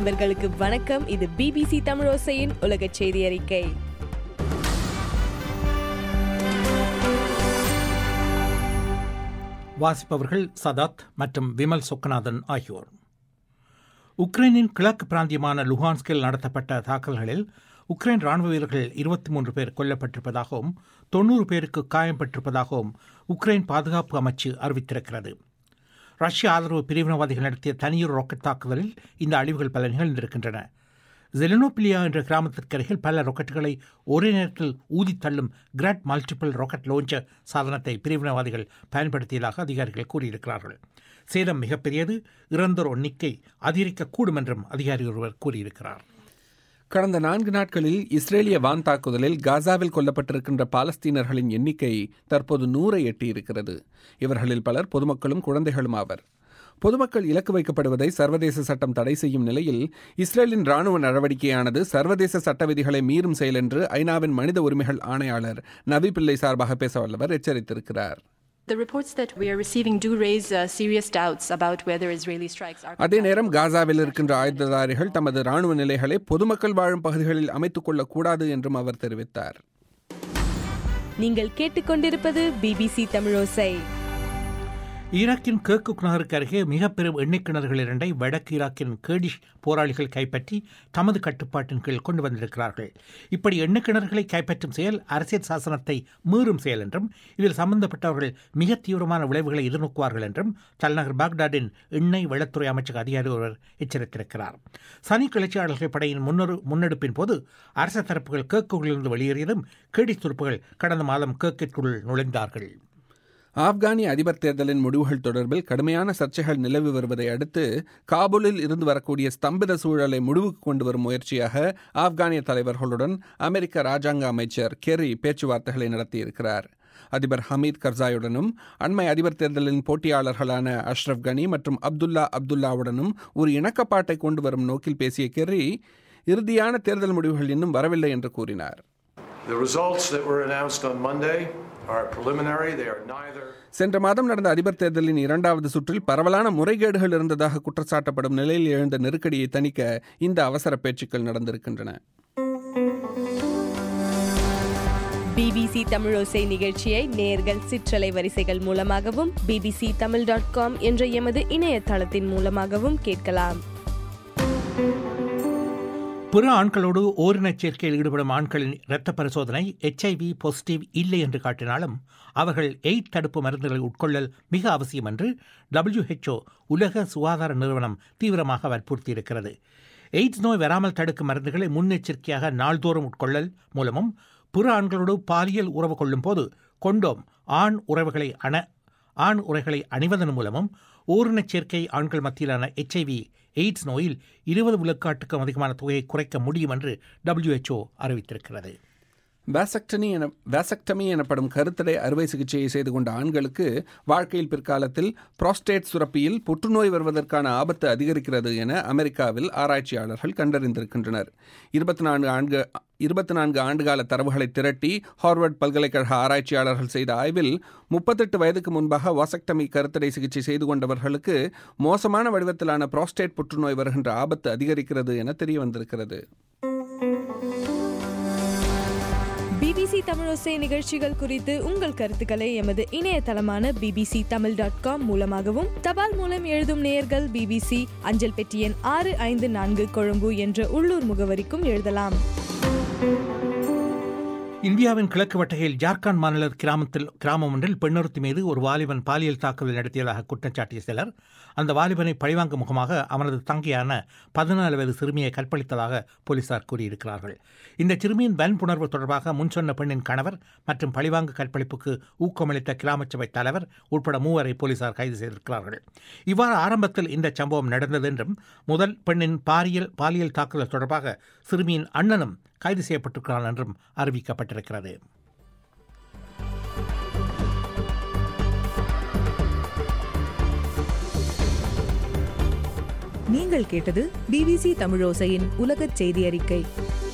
நண்பர்களுக்கு வணக்கம் இது பிபிசி தமிழோசையின் உலக செய்தி அறிக்கை வாசிப்பவர்கள் சதாத் மற்றும் விமல் சொக்கநாதன் ஆகியோர் உக்ரைனின் கிழக்கு பிராந்தியமான லுஹான்ஸ்கில் நடத்தப்பட்ட தாக்கல்களில் உக்ரைன் ராணுவ வீரர்கள் இருபத்தி மூன்று பேர் கொல்லப்பட்டிருப்பதாகவும் தொன்னூறு பேருக்கு காயம்பட்டிருப்பதாகவும் உக்ரைன் பாதுகாப்பு அமைச்சு அறிவித்திருக்கிறது ரஷ்ய ஆதரவு பிரிவினவாதிகள் நடத்திய தனியொரு ராக்கெட் தாக்குதலில் இந்த அழிவுகள் பல நிகழ்ந்திருக்கின்றன ஜெலனோபிலியா என்ற கிராமத்திற்கு அருகில் பல ராக்கெட்டுகளை ஒரே நேரத்தில் ஊதி தள்ளும் கிராட் மல்டிபிள் ராக்கெட் லான்ச்சர் சாதனத்தை பிரிவினவாதிகள் பயன்படுத்தியதாக அதிகாரிகள் கூறியிருக்கிறார்கள் சேதம் மிகப்பெரியது இறந்தோர் எண்ணிக்கை அதிகரிக்கக்கூடும் என்றும் அதிகாரி ஒருவர் கூறியிருக்கிறார் கடந்த நான்கு நாட்களில் இஸ்ரேலிய வான் தாக்குதலில் காசாவில் கொல்லப்பட்டிருக்கின்ற பாலஸ்தீனர்களின் எண்ணிக்கை தற்போது நூறை எட்டியிருக்கிறது இவர்களில் பலர் பொதுமக்களும் குழந்தைகளும் ஆவர் பொதுமக்கள் இலக்கு வைக்கப்படுவதை சர்வதேச சட்டம் தடை செய்யும் நிலையில் இஸ்ரேலின் ராணுவ நடவடிக்கையானது சர்வதேச சட்ட விதிகளை மீறும் செயல் என்று ஐநாவின் மனித உரிமைகள் ஆணையாளர் நவி பிள்ளை சார்பாக பேச வல்லவர் எச்சரித்திருக்கிறார் The reports that we are receiving do raise uh, serious doubts about whether Israeli strikes are. அதே நேரம் காசாவில் இருக்கின்ற ஆயுததாரிகள் தமது ராணுவ நிலைகளை பொதுமக்கள் வாழும் பகுதிகளில் அமைத்துக் கொள்ளக்கூடாது என்றும் அவர் தெரிவித்தார் நீங்கள் கேட்டுக்கொண்டிருப்பது பிபிசி தமிழோசை ஈராக்கின் கேர்குக் நகருக்கு அருகே மிக பெரும் எண்ணெய் கிணறுகள் இரண்டை வடக்கு ஈராக்கின் கேடிஷ் போராளிகள் கைப்பற்றி தமது கட்டுப்பாட்டின் கீழ் கொண்டு வந்திருக்கிறார்கள் இப்படி எண்ணெய் கிணறுகளை கைப்பற்றும் செயல் அரசியல் சாசனத்தை மீறும் செயல் என்றும் இதில் சம்பந்தப்பட்டவர்கள் மிக தீவிரமான விளைவுகளை எதிர்நோக்குவார்கள் என்றும் தலைநகர் பாக்தாடின் எண்ணெய் வளத்துறை அமைச்சக அதிகாரி ஒருவர் எச்சரித்திருக்கிறார் சனி கிளர்ச்சியாளர்கள் படையின் முன்னொரு முன்னெடுப்பின் போது அரச தரப்புகள் கேக்குகளிலிருந்து வெளியேறியதும் கேடிஷ் துருப்புகள் கடந்த மாதம் கேக்கிற்குள் நுழைந்தார்கள் ஆப்கானிய அதிபர் தேர்தலின் முடிவுகள் தொடர்பில் கடுமையான சர்ச்சைகள் நிலவி வருவதை அடுத்து காபூலில் இருந்து வரக்கூடிய ஸ்தம்பித சூழலை முடிவுக்கு கொண்டு வரும் முயற்சியாக ஆப்கானிய தலைவர்களுடன் அமெரிக்க ராஜாங்க அமைச்சர் கெர்ரி பேச்சுவார்த்தைகளை நடத்தியிருக்கிறார் அதிபர் ஹமீத் கர்சாயுடனும் அண்மை அதிபர் தேர்தலின் போட்டியாளர்களான அஷ்ரப் கனி மற்றும் அப்துல்லா அப்துல்லாவுடனும் ஒரு இணக்கப்பாட்டை கொண்டு வரும் நோக்கில் பேசிய கெர்ரி இறுதியான தேர்தல் முடிவுகள் இன்னும் வரவில்லை என்று கூறினார் The results that were announced on Monday are preliminary. They are neither. சென்ற மாதம் நடந்த அதிபர் தேர்தலின் இரண்டாவது சுற்றில் பரவலான முறைகேடுகள் இருந்ததாக குற்றச்சாட்டப்படும் நிலையில் எழுந்த நெருக்கடியை தணிக்க இந்த அவசர பேச்சுக்கள் நடந்திருக்கின்றன பிபிசி தமிழோசை நிகழ்ச்சியை நேர்கள் சிற்றலை வரிசைகள் மூலமாகவும் பிபிசி தமிழ் டாட் காம் என்ற எமது இணையதளத்தின் மூலமாகவும் கேட்கலாம் பிற ஆண்களோடு ஓரினச் சேர்க்கையில் ஈடுபடும் ஆண்களின் இரத்த பரிசோதனை எச்ஐவி பாசிட்டிவ் இல்லை என்று காட்டினாலும் அவர்கள் எய்ட் தடுப்பு மருந்துகளை உட்கொள்ளல் மிக அவசியம் என்று WHO உலக சுகாதார நிறுவனம் தீவிரமாக வற்புறுத்தியிருக்கிறது எய்ட்ஸ் நோய் வராமல் தடுக்கும் மருந்துகளை முன்னெச்சரிக்கையாக நாள்தோறும் உட்கொள்ளல் மூலமும் பிற ஆண்களோடு பாலியல் உறவு கொள்ளும் போது கொண்டோம் ஆண் உறவுகளை அண ஆண் உரைகளை அணிவதன் மூலமும் ஓரினச் சேர்க்கை ஆண்கள் மத்தியிலான எச்ஐவி எய்ட்ஸ் நோயில் இருபது விழுக்காட்டுக்கும் அதிகமான தொகையை குறைக்க முடியும் என்று WHO அறிவித்திருக்கிறது வேசக்டமி என வேசக்டமி எனப்படும் கருத்தடை அறுவை சிகிச்சையை செய்து கொண்ட ஆண்களுக்கு வாழ்க்கையில் பிற்காலத்தில் புரோஸ்டேட் சுரப்பியில் புற்றுநோய் வருவதற்கான ஆபத்து அதிகரிக்கிறது என அமெரிக்காவில் ஆராய்ச்சியாளர்கள் கண்டறிந்திருக்கின்றனர் இருபத்தி நான்கு ஆண்டு இருபத்தி நான்கு ஆண்டுகால தரவுகளை திரட்டி ஹார்வர்ட் பல்கலைக்கழக ஆராய்ச்சியாளர்கள் செய்த ஆய்வில் முப்பத்தெட்டு வயதுக்கு முன்பாக வாசக்டமி கருத்தடை சிகிச்சை செய்து கொண்டவர்களுக்கு மோசமான வடிவத்திலான புரோஸ்டேட் புற்றுநோய் வருகின்ற ஆபத்து அதிகரிக்கிறது என தெரிய வந்திருக்கிறது பிபிசி தமிழோசை நிகழ்ச்சிகள் குறித்து உங்கள் கருத்துக்களை எமது இணையதளமான பிபிசி தமிழ் டாட் காம் மூலமாகவும் தபால் மூலம் எழுதும் நேயர்கள் பிபிசி அஞ்சல் பெட்டி எண் ஆறு ஐந்து நான்கு கொழும்பு என்ற உள்ளூர் முகவரிக்கும் எழுதலாம் இந்தியாவின் கிழக்கு வட்டகையில் ஜார்க்கண்ட் மாநில கிராமத்தில் கிராமம் ஒன்றில் பெண்ணொருத்தி மீது ஒரு வாலிபன் பாலியல் தாக்குதல் நடத்தியதாக குற்றம் சாட்டிய சிலர் அந்த வாலிபனை பழிவாங்கும் முகமாக அவனது தங்கையான பதினாலு வயது சிறுமியை கற்பழித்ததாக போலீசார் கூறியிருக்கிறார்கள் இந்த சிறுமியின் வன்புணர்வு தொடர்பாக முன் சொன்ன பெண்ணின் கணவர் மற்றும் பழிவாங்கு கற்பழிப்புக்கு ஊக்கமளித்த கிராம சபை தலைவர் உட்பட மூவரை போலீசார் கைது செய்திருக்கிறார்கள் இவ்வாறு ஆரம்பத்தில் இந்த சம்பவம் நடந்தது என்றும் முதல் பெண்ணின் பாலியல் பாலியல் தாக்குதல் தொடர்பாக சிறுமியின் அண்ணனும் கைது செய்யப்பட்டிருக்கிறான் என்றும் அறிவிக்கப்பட்டிருக்கிறது நீங்கள் கேட்டது பிபிசி தமிழோசையின் உலகச் செய்தி அறிக்கை